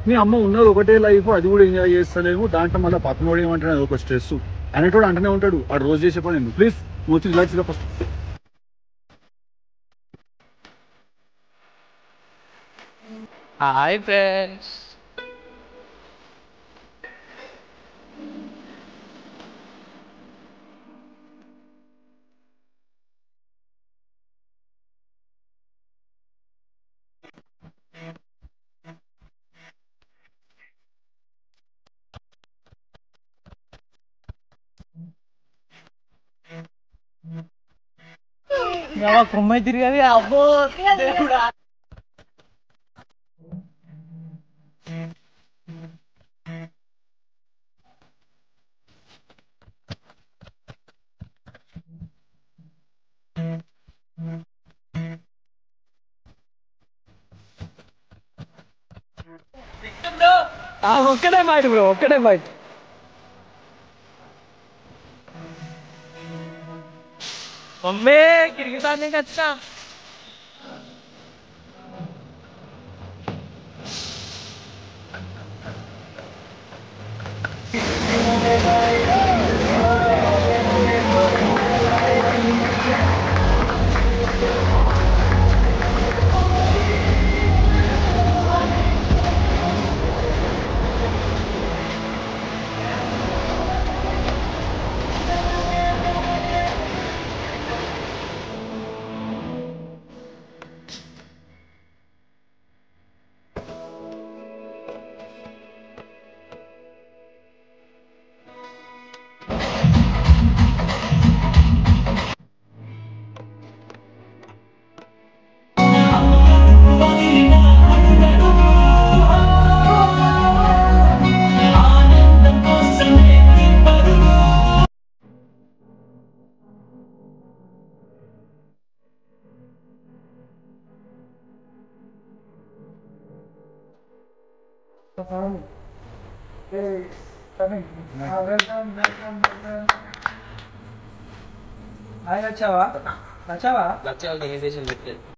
మీ అమ్మ ఉన్నది ఒకటే లైఫ్ అది కూడా ఎంజాయ్ చేస్తలేము దాంట్లో మళ్ళీ పక్కనోడు ఏమంటాడు ఒక స్ట్రెస్ అనేటోడు అంటనే ఉంటాడు వాడు రోజు చేసే పని ప్లీజ్ మూర్తి రిలాక్స్ గా ఫస్ట్ హాయ్ ఫ్రెండ్స్ కుమ్మాయి తిరిగది అబ్బో దేవుడా ఆ, ఒక్కడే బయట బ్రో ఒక్కడే బయట మమ్మీ కిరిగితానే కచ్చా నచ్చావా నచ్చావా లక్షలు ఆర్గనైజేషన్ పెట్టలేదు